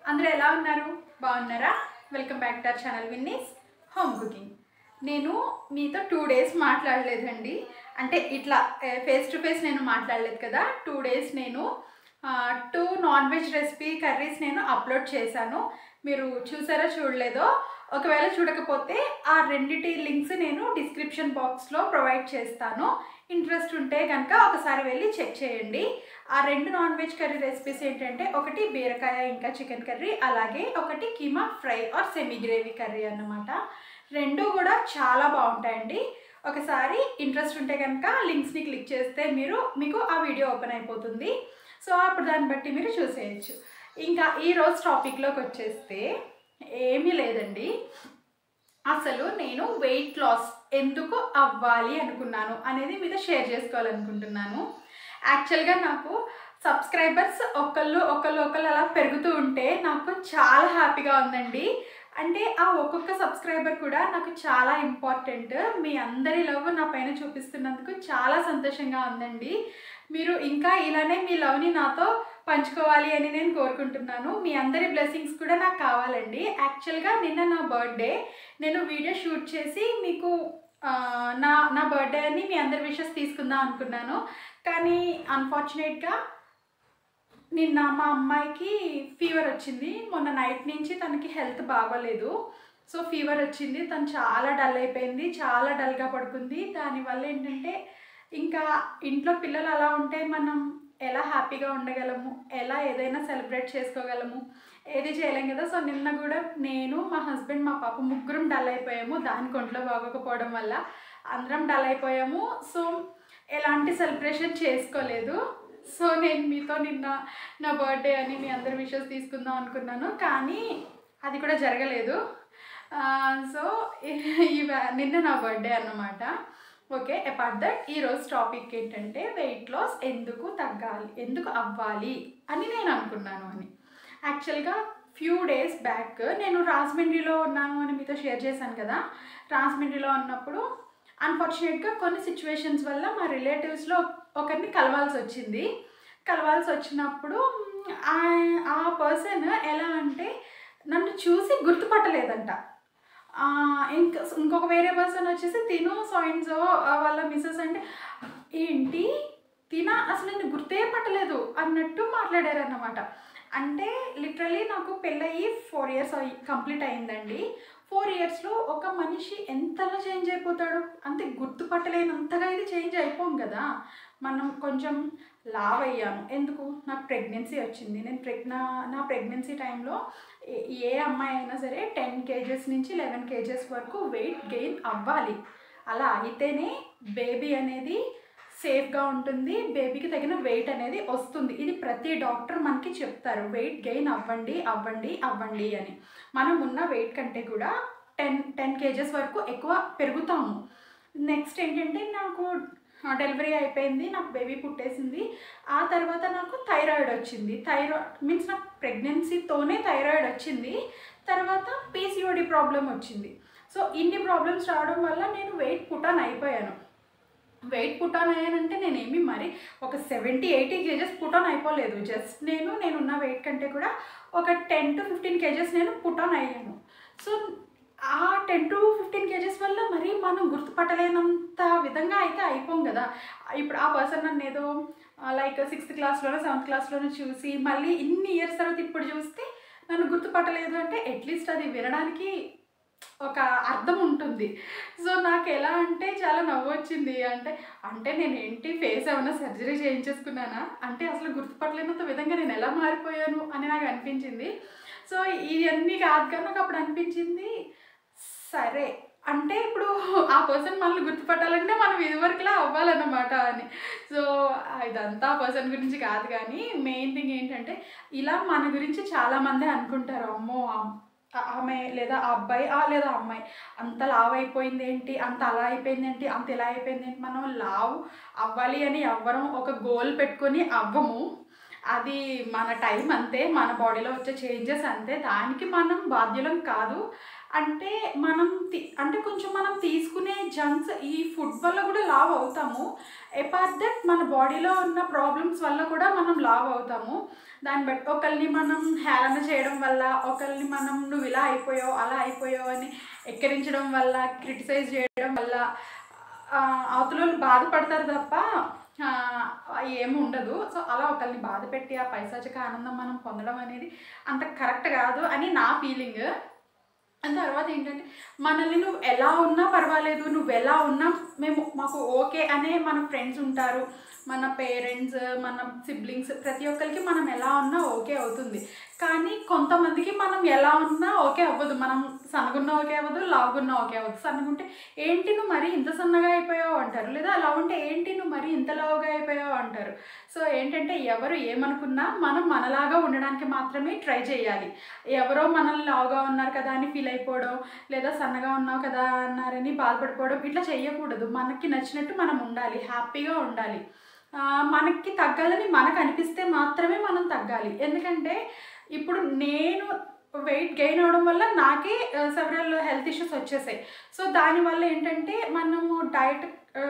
అందరూ ఎలా ఉన్నారు బాగున్నారా welcome back to our channel Vinni's home cooking నేను మీతో టూ డేస్ మాట్లాడలేదండి అంటే ఇట్లా ఫేస్ టు ఫేస్ నేను మాట్లాడలేదు కదా టూ డేస్ నేను two non veg recipe curries నేను అప్లోడ్ చేశాను మీరు చూసారా చూడలేదో ఒకవేళ చూడకపోతే ఆ రెండిటి లింక్స్ నేను డిస్క్రిప్షన్ బాక్స్లో ప్రొవైడ్ చేస్తాను ఇంట్రెస్ట్ ఉంటే కనుక ఒకసారి వెళ్ళి చెక్ చేయండి ఆ రెండు నాన్ వెజ్ కర్రీ రెసిపీస్ ఏంటంటే ఒకటి బీరకాయ ఇంకా చికెన్ కర్రీ అలాగే ఒకటి keema fry or semi gravy curry అన్నమాట రెండు కూడా చాలా బాగుంటాయండి ఒకసారి ఇంట్రెస్ట్ ఉంటే కనుక లింక్స్ని క్లిక్ చేస్తే మీరు మీకు ఆ వీడియో ఓపెన్ అయిపోతుంది సో అప్పుడు దాన్ని బట్టి మీరు చూసేయచ్చు ఇంకా ఈరోజు టాపిక్లోకి వచ్చేస్తే ఏమీ లేదండి అసలు నేను వెయిట్ లాస్ ఎందుకు అవ్వాలి అనుకున్నాను అనేది మీతో షేర్ చేసుకోవాలనుకుంటున్నాను యాక్చువల్గా నాకు సబ్స్క్రైబర్స్ ఒకళ్ళు ఒకళ్ళు ఒకళ్ళు అలా పెరుగుతూ ఉంటే నాకు చాలా హ్యాపీగా ఉందండి అంటే ఆ ఒక్కొక్క సబ్స్క్రైబర్ కూడా నాకు చాలా ఇంపార్టెంట్ మీ అందరి లవ్ నా పైన చూపిస్తున్నందుకు చాలా సంతోషంగా ఉందండి మీరు ఇంకా ఇలానే మీ లవ్ని నాతో పంచుకోవాలి అని నేను కోరుకుంటున్నాను మీ అందరి బ్లెస్సింగ్స్ కూడా నాకు కావాలండి యాక్చువల్గా నిన్న నా బర్త్డే నేను వీడియో షూట్ చేసి మీకు ఆ, నా నా బర్త్డే అని మీ అందరి విషెస్ తీసుకుందాం అనుకున్నాను కానీ అన్ఫార్చునేట్గా నిన్న మా అమ్మాయికి ఫీవర్ వచ్చింది మొన్న నైట్ నుంచి తనకి హెల్త్ బాగోలేదు సో ఫీవర్ వచ్చింది తను చాలా డల్ అయిపోయింది చాలా డల్గా పడుకుంది దానివల్ల ఏంటంటే ఇంకా ఇంట్లో పిల్లలు అలా ఉంటే మనం ఎలా హ్యాపీగా ఉండగలము ఎలా ఏదైనా సెలబ్రేట్ చేసుకోగలము ఏది చేయలేం కదా సో నిన్న కూడా నేను మా హస్బెండ్ మా పాప ముగ్గురం డల్ అయిపోయాము దానికి ఒంట్లో బాగోకపోవడం వల్ల అందరం డల్ అయిపోయాము సో ఎలాంటి సెలబ్రేషన్ చేసుకోలేదు సో నేను మీతో నిన్న నా బర్త్డే అని మీ అందరి విషెస్ తీసుకుందాం అనుకున్నాను కానీ అది కూడా జరగలేదు ఆ, సో ఇవ- నిన్న నా బర్త్డే అన్నమాట ఓకే అపార్ట్ దట్ ఈరోజు టాపిక్ ఏంటంటే వెయిట్ లాస్ ఎందుకు తగ్గాలి ఎందుకు అవ్వాలి అని నేను అనుకున్నాను అని యాక్చువల్గా ఫ్యూ డేస్ బ్యాక్ నేను రాజమండ్రిలో ఉన్నాను అని మీతో షేర్ చేశాను కదా రాజమండ్రిలో ఉన్నప్పుడు అన్ఫార్చునేట్గా కొన్ని సిచ్యువేషన్స్ వల్ల మా రిలేటివ్స్లో ఒకరిని కలవాల్సి వచ్చింది కలవాల్సి వచ్చినప్పుడు మ్, ఆ- ఆ పర్సన్ ఎలా అంటే నన్ను చూసి గుర్తుపట్టలేదంట ఆ, ఇంక ఇంకొక వేరే పర్సన్ వచ్చేసి తిను సో అండ్ సో వాళ్ళ మిస్సెస్ అంటే ఏంటి తిన అసలు నేను గుర్తే పట్టలేదు అన్నట్టు మాట్లాడారు అన్నమాట అంటే లిటరలీ నాకు పెళ్ళయి ఫోర్ ఇయర్స్ అయ్యి కంప్లీట్ అయిందండి ఫోర్ ఇయర్స్లో ఒక మనిషి ఎంతలా చేంజ్ అయిపోతాడు అంతే గుర్తుపట్టలేనంతగా ఇది చేంజ్ అయిపోం కదా మనం కొంచెం లావ్ అయ్యాను ఎందుకు నాకు ప్రెగ్నెన్సీ వచ్చింది నేను ప్రెగ్నా నా ప్రెగ్నెన్సీ టైంలో ఏ- ఏ అమ్మాయి అయినా సరే టెన్ కేజెస్ నుంచి లెవెన్ కేజెస్ వరకు వెయిట్ గెయిన్ అవ్వాలి అలా అయితేనే బేబీ అనేది సేఫ్గా ఉంటుంది బేబీకి తగిన వెయిట్ అనేది వస్తుంది ఇది ప్రతి డాక్టర్ మనకి చెప్తారు వెయిట్ గెయిన్ అవ్వండి అవ్వండి అవ్వండి అని మనం ఉన్న వెయిట్ కంటే కూడా టెన్ టెన్ కేజెస్ వరకు ఎక్కువ పెరుగుతాము నెక్స్ట్ ఏంటంటే నాకు డెలివరీ అయిపోయింది నాకు బేబీ పుట్టేసింది ఆ తర్వాత నాకు థైరాయిడ్ వచ్చింది థైరాయిడ్ మీన్స్ నాకు ప్రెగ్నెన్సీతోనే థైరాయిడ్ వచ్చింది తర్వాత పీసీఓడి ప్రాబ్లం వచ్చింది సో ఇన్ని ప్రాబ్లమ్స్ రావడం వల్ల నేను వెయిట్ పుటాన్ అయిపోయాను వెయిట్ పుటాన్ అయ్యానంటే నేనేమి మరి ఒక సెవెంటీ ఎయిటీ కేజెస్ పుటాన్ అయిపోలేదు జస్ట్ నేను నేనున్న వెయిట్ కంటే కూడా ఒక టెన్ టు ఫిఫ్టీన్ కేజెస్ నేను పుటాన్ అయ్యాను సో ఆ టెన్ టు ఫిఫ్టీన్ కేజెస్ వల్ల మరి మనం గుర్తుపట్టలేనంత విధంగా అయితే అయిపోం కదా ఇప్పుడు ఆ పర్సన్ నన్ను ఏదో లైక్ సిక్స్త్ క్లాస్లోనో సెవెంత్ క్లాస్లోనో చూసి మళ్ళీ ఇన్ని ఇయర్స్ తర్వాత ఇప్పుడు చూస్తే నన్ను గుర్తుపట్టలేదు అంటే అట్లీస్ట్ అది వినడానికి ఒక అర్థం ఉంటుంది సో నాకు ఎలా అంటే చాలా నవ్వు వచ్చింది అంటే అంటే నేను ఏంటి ఫేస్ ఏమైనా సర్జరీ చేయించేసుకున్నానా అంటే అసలు గుర్తుపట్టలేనంత విధంగా నేను ఎలా మారిపోయాను అని నాకు అనిపించింది సో ఇవన్నీ కాదు కానీ నాకు అప్పుడు అనిపించింది సరే అంటే ఇప్పుడు ఆ పర్సన్ మనల్ని గుర్తుపట్టాలంటే మనం ఇదివరకులా అవ్వాలన్నమాట అని సో ఇదంతా ఆ పర్సన్ గురించి కాదు కానీ మెయిన్ థింగ్ ఏంటంటే ఇలా మన గురించి చాలామంది అనుకుంటారు అమ్మో ఆ- ఆమె లేదా ఆ అబ్బాయి ఆ లేదా ఆ అమ్మాయి అంత లావ్ అయిపోయింది ఏంటి అంత అలా అయిపోయింది ఏంటి అంత ఇలా అయిపోయింది ఏంటి మనం లావ్ అవ్వాలి అని ఎవ్వరం ఒక గోల్ పెట్టుకొని అవ్వము అది మన టైం అంతే మన బాడీలో వచ్చే చేంజెస్ అంతే దానికి మనం బాధ్యులం కాదు అంటే మనం తి- అంటే కొంచెం మనం తీసుకునే జంక్స్ ఈ ఫుడ్ వల్ల కూడా లావ్ అవుతాము అపార్ట్ దట్ మన బాడీలో ఉన్న ప్రాబ్లమ్స్ వల్ల కూడా మనం లావ్ అవుతాము దాన్ని బట్టి ఒకరిని మనం హేళన చేయడం వల్ల ఒకరిని మనం నువ్వు ఇలా అయిపోయావు అలా అయిపోయావు అని ఎక్కిరించడం వల్ల క్రిటిసైజ్ చేయడం వల్ల ఆ, అవతల వాళ్ళు బాధపడతారు తప్ప ఆ, ఏమి ఉండదు సో అలా ఒకరిని బాధ పెట్టి ఆ పైశాచిక ఆనందం మనం పొందడం అనేది అంత కరెక్ట్ కాదు అని నా ఫీలింగ్ అండ్ తర్వాత ఏంటంటే మనల్ని నువ్వు ఎలా ఉన్నా పర్వాలేదు నువ్వు ఎలా ఉన్నా మేము మాకు ఓకే అనే మన ఫ్రెండ్స్ ఉంటారు మన పేరెంట్స్ మన సిబ్లింగ్స్ ప్రతి ఒక్కరికి మనం ఎలా ఉన్నా ఓకే అవుతుంది కానీ కొంతమందికి మనం ఎలా ఉన్నా ఓకే అవ్వదు మనం సన్నగున్నా ఓకే అవ్వదు లావుగున్నా ఓకే అవ్వదు సన్నగుంటే ఏంటి నువ్వు మరీ ఇంత సన్నగా అయిపోయావు అంటారు లేదా అలా ఉంటే ఏంటి నువ్వు మరీ ఇంత లావుగా అయిపోయావు అంటారు సో ఏంటంటే ఎవరు ఏమనుకున్నా మనం మనలాగా ఉండడానికి మాత్రమే ట్రై చేయాలి ఎవరో మనల్ని లావుగా ఉన్నారు కదా అని ఫీల్ అయిపోవడం లేదా సన్నగా ఉన్నావు కదా అన్నారని బాధపడిపోవడం ఇట్లా చేయకూడదు మనకి నచ్చినట్టు మనం ఉండాలి హ్యాపీగా ఉండాలి ఆ, మనకి తగ్గాలని మనకు అనిపిస్తే మాత్రమే మనం తగ్గాలి ఎందుకంటే ఇప్పుడు నేను వెయిట్ గెయిన్ అవడం వల్ల నాకే సెవరల్ హెల్త్ ఇష్యూస్ వచ్చేసాయి సో దానివల్ల ఏంటంటే మనము డైట్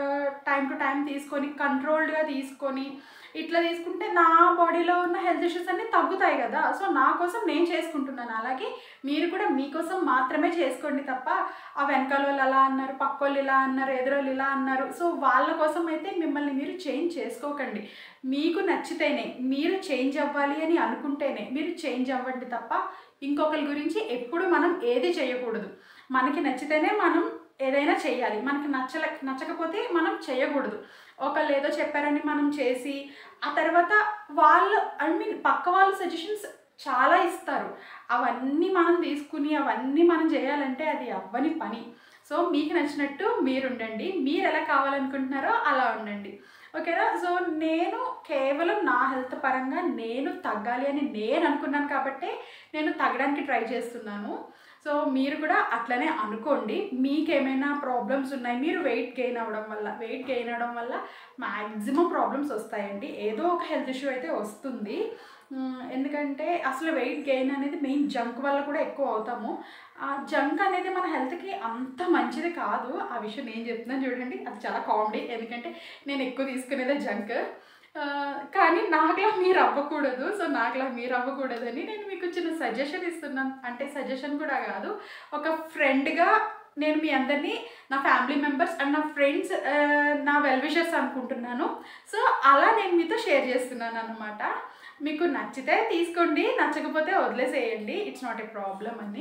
టైం టు టైం తీసుకొని కంట్రోల్డ్గా తీసుకొని ఇట్లా తీసుకుంటే నా బాడీలో ఉన్న హెల్త్ ఇష్యూస్ అన్నీ తగ్గుతాయి కదా సో నా కోసం నేను చేసుకుంటున్నాను అలాగే మీరు కూడా మీకోసం మాత్రమే చేసుకోండి తప్ప ఆ వెనకాల వాళ్ళు అలా అన్నారు పక్క వాళ్ళు ఇలా అన్నారు ఎదురోళ్ళు ఇలా అన్నారు సో వాళ్ళ కోసం అయితే మిమ్మల్ని మీరు చేంజ్ చేసుకోకండి మీకు నచ్చితేనే మీరు చేంజ్ అవ్వాలి అని అనుకుంటేనే మీరు చేంజ్ అవ్వండి తప్ప ఇంకొకరి గురించి ఎప్పుడు మనం ఏది చేయకూడదు మనకి నచ్చితేనే మనం ఏదైనా చేయాలి మనకి నచ్చల నచ్చకపోతే మనం చేయకూడదు ఒకళ్ళు ఏదో చెప్పారని మనం చేసి ఆ తర్వాత వాళ్ళు ఐ మీన్ పక్క వాళ్ళ సజెషన్స్ చాలా ఇస్తారు అవన్నీ మనం తీసుకుని అవన్నీ మనం చేయాలంటే అది అవ్వని పని సో మీకు నచ్చినట్టు మీరు ఉండండి మీరు ఎలా కావాలనుకుంటున్నారో అలా ఉండండి ఓకేనా సో నేను కేవలం నా హెల్త్ పరంగా నేను తగ్గాలి అని నేను అనుకున్నాను కాబట్టే నేను తగ్గడానికి ట్రై చేస్తున్నాను సో మీరు కూడా అట్లనే అనుకోండి మీకు ఏమైనా ప్రాబ్లమ్స్ ఉన్నాయి మీరు వెయిట్ గెయిన్ అవ్వడం వల్ల వెయిట్ గెయిన్ అవ్వడం వల్ల మ్యాక్సిమం ప్రాబ్లమ్స్ వస్తాయండి ఏదో ఒక హెల్త్ ఇష్యూ అయితే వస్తుంది మ్, ఎందుకంటే అసలు వెయిట్ గెయిన్ అనేది మెయిన్ జంక్ వల్ల కూడా ఎక్కువ అవుతాము ఆ జంక్ అనేది మన హెల్త్కి అంత మంచిది కాదు ఆ విషయం నేను చెప్తున్నాను చూడండి అది చాలా కామెడీ ఎందుకంటే నేను ఎక్కువ తీసుకునేదే జంక్ ఆ, కానీ నాకులా మీరు అవ్వకూడదు సో నాకులా మీరు అవ్వకూడదని నేను మీకు చిన్న సజెషన్ ఇస్తున్నాను అంటే సజెషన్ కూడా కాదు ఒక ఫ్రెండ్గా నేను మీ అందరినీ నా ఫ్యామిలీ మెంబర్స్ అండ్ నా ఫ్రెండ్స్ నా వెల్ విషర్స్ అనుకుంటున్నాను సో అలా నేను మీతో షేర్ చేస్తున్నాను అనమాట మీకు నచ్చితే తీసుకోండి నచ్చకపోతే వదిలేసేయండి ఇట్స్ నాట్ ఏ ప్రాబ్లం అని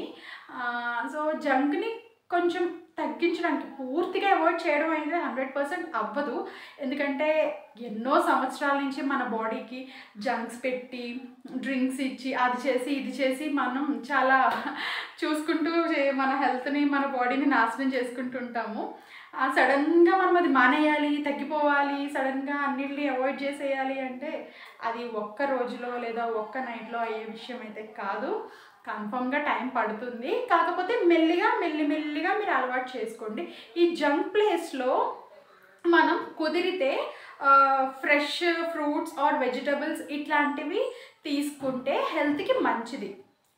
సో జంక్ని కొంచెం తగ్గించడానికి పూర్తిగా అవాయిడ్ చేయడం అయితే హండ్రెడ్ పర్సెంట్ అవ్వదు ఎందుకంటే ఎన్నో సంవత్సరాల నుంచి మన బాడీకి జంక్స్ పెట్టి డ్రింక్స్ ఇచ్చి అది చేసి ఇది చేసి మనం చాలా చూసుకుంటూ చే- మన హెల్త్ని మన బాడీని నాశనం చేసుకుంటుంటాము సడన్గా మనం అది మానేయాలి తగ్గిపోవాలి సడన్గా అన్నిటిని అవాయిడ్ చేసేయాలి అంటే అది ఒక్క రోజులో లేదా ఒక్క నైట్లో అయ్యే విషయం అయితే కాదు కన్ఫామ్గా టైం పడుతుంది కాకపోతే మెల్లిగా మెల్లి మెల్లిగా మీరు అలవాటు చేసుకోండి ఈ జంక్ ప్లేస్లో మనం కుదిరితే ఫ్రెష్ ఫ్రూట్స్ ఆర్ వెజిటబుల్స్ ఇట్లాంటివి తీసుకుంటే హెల్త్కి మంచిది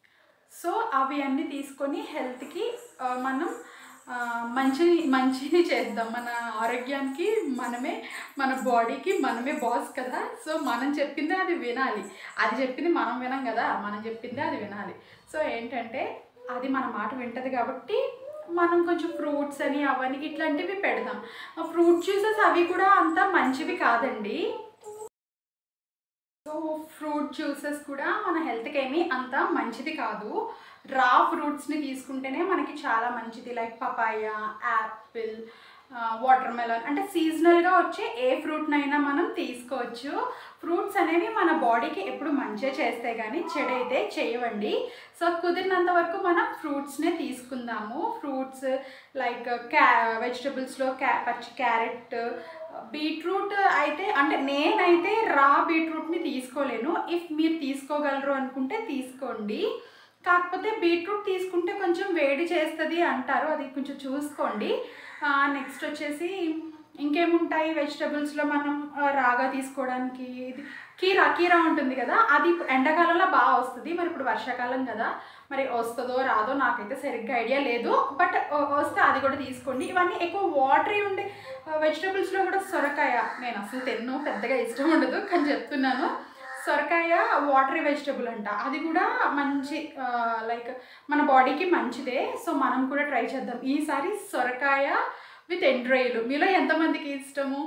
సో అవి అన్నీ తీసుకొని హెల్త్కి మనం ఆ, మంచి మంచిని చేద్దాం మన ఆరోగ్యానికి మనమే మన బాడీకి మనమే బాస్ కదా సో మనం చెప్పిందే అది వినాలి అది చెప్పింది మనం వినం కదా మనం చెప్పిందే అది వినాలి సో ఏంటంటే అది మన మాట వింటది కాబట్టి మనం కొంచెం ఫ్రూట్స్ అని అవన్నీ ఇట్లాంటివి పెడదాం ఫ్రూట్ జ్యూసెస్ అవి కూడా అంత మంచివి కాదండి సో ఫ్రూట్ జ్యూసెస్ కూడా మన హెల్త్కి ఏమీ అంత మంచిది కాదు రా ఫ్రూట్స్ని తీసుకుంటేనే మనకి చాలా మంచిది like papaya apple watermelon అంటే సీజనల్గా వచ్చే ఏ ఫ్రూట్నైనా మనం తీసుకోవచ్చు ఫ్రూట్స్ అనేవి మన బాడీకి ఎప్పుడు మంచిగా చేస్తే కానీ చెడైతే చేయవండి సో కుదిరినంత వరకు మనం ఫ్రూట్స్నే తీసుకుందాము ఫ్రూట్స్ లైక్ క్యా వెజిటబుల్స్లో క్యా పచ్చి క్యారెట్ బీట్రూట్ అయితే అంటే నేనైతే రా బీట్రూట్ని తీసుకోలేను ఇఫ్ మీరు తీసుకోగలరు అనుకుంటే తీసుకోండి కాకపోతే బీట్రూట్ తీసుకుంటే కొంచెం వేడి చేస్తుంది అంటారు అది కొంచెం చూసుకోండి నెక్స్ట్ వచ్చేసి ఇంకేముంటాయి వెజిటబుల్స్లో మనం ఆ, రాగా తీసుకోవడానికి ఇది కీరా కీరా ఉంటుంది కదా అది ఎండాకాలంలో బాగా వస్తుంది మరి ఇప్పుడు వర్షాకాలం కదా మరి వస్తుందో రాదో నాకైతే సరిగ్గా ఐడియా లేదు బట్ వస్తే అది కూడా తీసుకోండి ఇవన్నీ ఎక్కువ వాటరీ ఉండే వెజిటబుల్స్లో కూడా సొరకాయ నేను అసలు తిన్ను పెద్దగా ఇష్టం ఉండదు కానీ చెప్తున్నాను సొరకాయ వాటరీ వెజిటబుల్ అంట అది కూడా మంచి లైక్ మన బాడీకి మంచిదే సో మనం కూడా ట్రై చేద్దాం ఈసారి సొరకాయ విత్ ఎండ్రాయిలు మీలో ఎంతమందికి ఇష్టము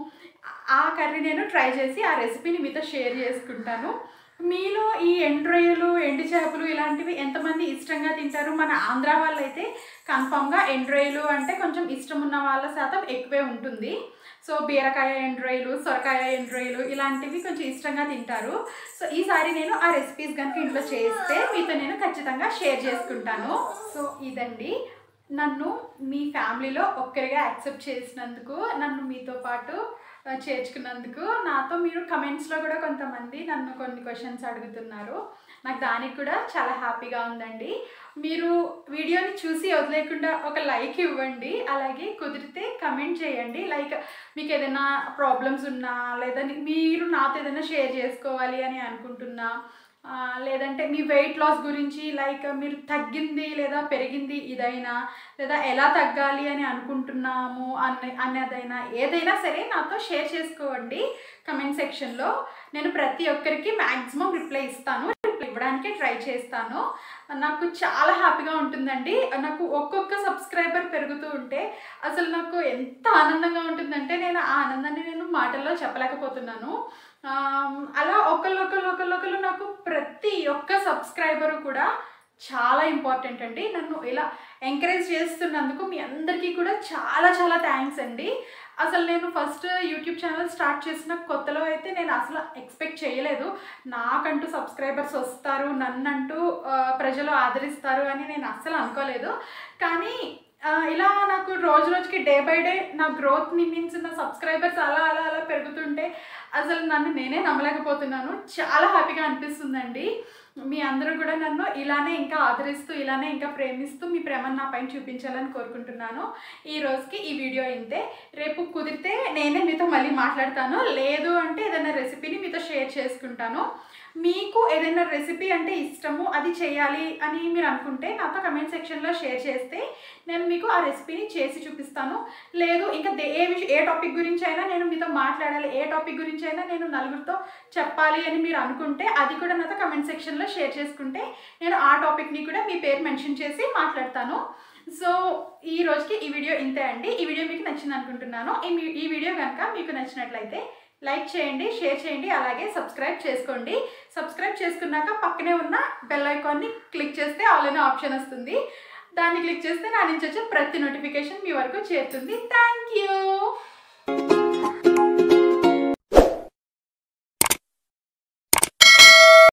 ఆ కర్రీ నేను ట్రై చేసి ఆ రెసిపీని మీతో షేర్ చేసుకుంటాను మీలో ఈ ఎండ్రొయ్యలు ఎండు చేపలు ఇలాంటివి ఎంతమంది ఇష్టంగా తింటారు మన ఆంధ్ర వాళ్ళు అయితే కన్ఫామ్గా ఎండ్రొయ్యలు అంటే కొంచెం ఇష్టం ఉన్న వాళ్ళ శాతం ఎక్కువే ఉంటుంది సో బీరకాయ ఎండ్రొయ్యలు సొరకాయ ఎండ్రొయ్యలు ఇలాంటివి కొంచెం ఇష్టంగా తింటారు సో ఈసారి నేను ఆ రెసిపీస్ కనుక ఇంట్లో చేస్తే మీతో నేను ఖచ్చితంగా షేర్ చేసుకుంటాను సో ఇదండి నన్ను మీ ఫ్యామిలీలో ఒక్కరిగా యాక్సెప్ట్ చేసినందుకు నన్ను మీతో పాటు ఆ, చేర్చుకున్నందుకు నాతో మీరు కమెంట్స్లో కూడా కొంతమంది నన్ను కొన్ని క్వశ్చన్స్ అడుగుతున్నారు నాకు దానికి కూడా చాలా హ్యాపీగా ఉందండి మీరు వీడియోని చూసి వదిలేకుండా ఒక లైక్ ఇవ్వండి అలాగే కుదిరితే కమెంట్ చేయండి లైక్ మీకు ఏదైనా ప్రాబ్లమ్స్ ఉన్నా లేదా మీరు నాతో ఏదైనా షేర్ చేసుకోవాలి అని అనుకుంటున్నా ఆ, లేదంటే మీ వెయిట్ లాస్ గురించి లైక్ మీరు తగ్గింది లేదా పెరిగింది ఇదైనా లేదా ఎలా తగ్గాలి అని అనుకుంటున్నాము అన్న అన్నదైనా ఏదైనా సరే నాతో షేర్ చేసుకోండి కమెంట్ సెక్షన్లో నేను ప్రతి ఒక్కరికి మ్యాక్సిమం రిప్లై ఇస్తాను రిప్లై ఇవ్వడానికే ట్రై చేస్తాను నాకు చాలా హ్యాపీగా ఉంటుందండి నాకు ఒక్కొక్క సబ్స్క్రైబర్ పెరుగుతూ ఉంటే అసలు నాకు ఎంత ఆనందంగా ఉంటుందంటే నేను ఆ ఆనందాన్ని నేను మాటల్లో చెప్పలేకపోతున్నాను ఆమ్, అలా ఒకళ్ళు ఒకళ్ళు ఒకళ్ళు ఒకళ్ళు నాకు ప్రతి ఒక్క సబ్స్క్రైబరు కూడా చాలా ఇంపార్టెంట్ అండి నన్ను ఇలా ఎంకరేజ్ చేస్తున్నందుకు మీ అందరికీ కూడా చాలా చాలా థ్యాంక్స్ అండి అసలు నేను ఫస్ట్ యూట్యూబ్ ఛానల్ స్టార్ట్ చేసిన కొత్తలో అయితే నేను అసలు ఎక్స్పెక్ట్ చేయలేదు నాకంటూ సబ్స్క్రైబర్స్ వస్తారు నన్నంటూ ఆ, ప్రజలు ఆదరిస్తారు అని నేను అస్సలు అనుకోలేదు కానీ ఆ, ఇలా నాకు రోజు రోజుకి డే బై డే నా గ్రోత్ మించిన సబ్స్క్రైబర్స్ అలా అలా అలా పెరుగుతుంటే అసలు నన్ను నేనే నమ్మలేకపోతున్నాను చాలా హ్యాపీగా అనిపిస్తుందండి మీ అందరూ కూడా నన్ను ఇలానే ఇంకా ఆదరిస్తూ ఇలానే ఇంకా ప్రేమిస్తూ మీ ప్రేమను నా పైన చూపించాలని కోరుకుంటున్నాను ఈ రోజుకి ఈ వీడియో ఇంతే రేపు కుదిరితే నేనే మీతో మళ్ళీ మాట్లాడతాను లేదు అంటే ఏదైనా రెసిపీని మీతో షేర్ చేసుకుంటాను మీకు ఏదైనా రెసిపీ అంటే ఇష్టము అది చేయాలి అని మీరు అనుకుంటే నాతో కమెంట్ సెక్షన్లో షేర్ చేస్తే నేను మీకు ఆ రెసిపీని చేసి చూపిస్తాను లేదు ఇంకా దే- ఏ విషయం ఏ టాపిక్ గురించి అయినా నేను మీతో మాట్లాడాలి ఏ టాపిక్ గురించి అయినా నేను నలుగురితో చెప్పాలి అని మీరు అనుకుంటే అది కూడా నాతో కమెంట్ సెక్షన్లో షేర్ చేసుకుంటే నేను ఆ టాపిక్ని కూడా మీ పేరు మెన్షన్ చేసి మాట్లాడతాను సో ఈ రోజుకి ఈ వీడియో ఇంతే అండి ఈ వీడియో మీకు నచ్చింది అనుకుంటున్నాను ఈ మీ- ఈ వీడియో కనుక మీకు నచ్చినట్లయితే లైక్ చేయండి షేర్ చేయండి అలాగే సబ్స్క్రైబ్ చేసుకోండి సబ్స్క్రైబ్ చేసుకున్నాక పక్కనే ఉన్న బెల్ ఐకాన్ని క్లిక్ చేస్తే ఆల్ అనే ఆప్షన్ వస్తుంది దాన్ని క్లిక్ చేస్తే నా నుంచి వచ్చే ప్రతి నోటిఫికేషన్ మీ వరకు చేరుతుంది థ్యాంక్ యూ